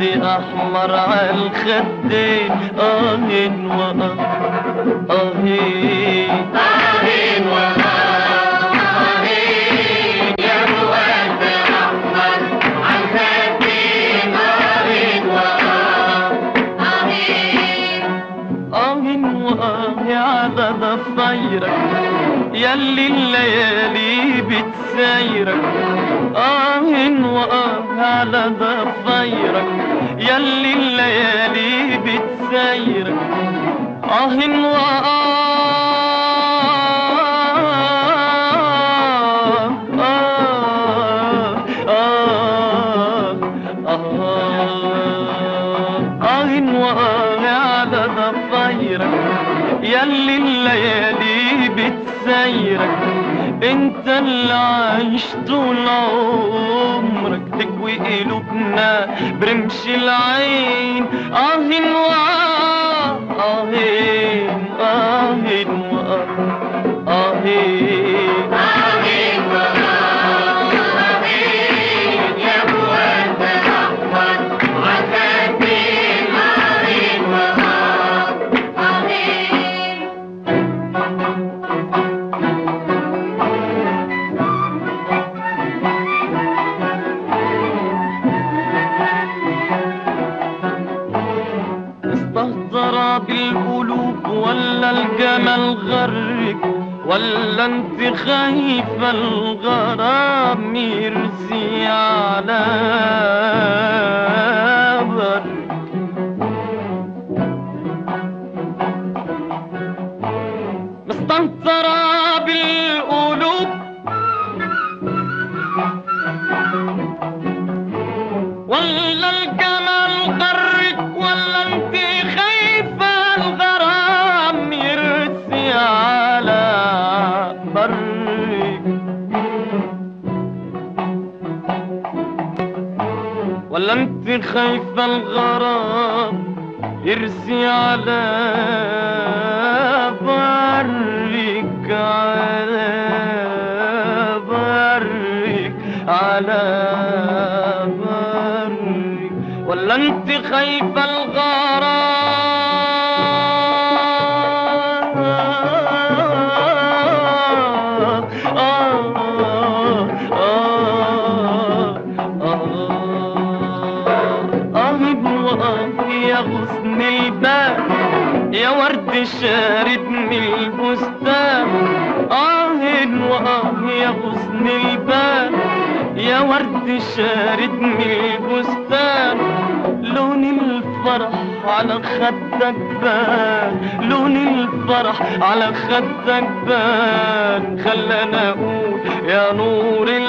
احمر على الخدين اهين واه اهين آهين وآهين يا الورد أحمر عالخدين آهين وآهين آهن وآه على ضفايرك ياللي الليالي بتسايرك آهن وآه على ضفايرك ياللي الليالي بتسايرك آهن وآه آه آه آه آه وآه على ضفايرك ياللي الليالي بتسايرك انت اللي عايش طول عمرك تكوي قلوبنا برمش العين آهن وآه آهين آهن وآه آهين آهين وآهين يا الورد أحمر عالخدين آهين وآهين استهتر بالقلوب ولا الجمال غرك ولا انت خايفة الغرام يرسي على برك مستهترة بالقلوب ولا الجمال غرك ولا انت خايفة الغرام يرسي على برك ولا انت خايفة الغرام يرسي على برك على برك على برك ولا انت خايفة الغرام آه آه آه آه وآه يا غصن الباب يا ورد شارد من البستان آه وآه يا غصن الباب يا ورد شارد من البستان لون الفرح على خدك بان لون الفرح على خدك بان خلنا اقول يا نور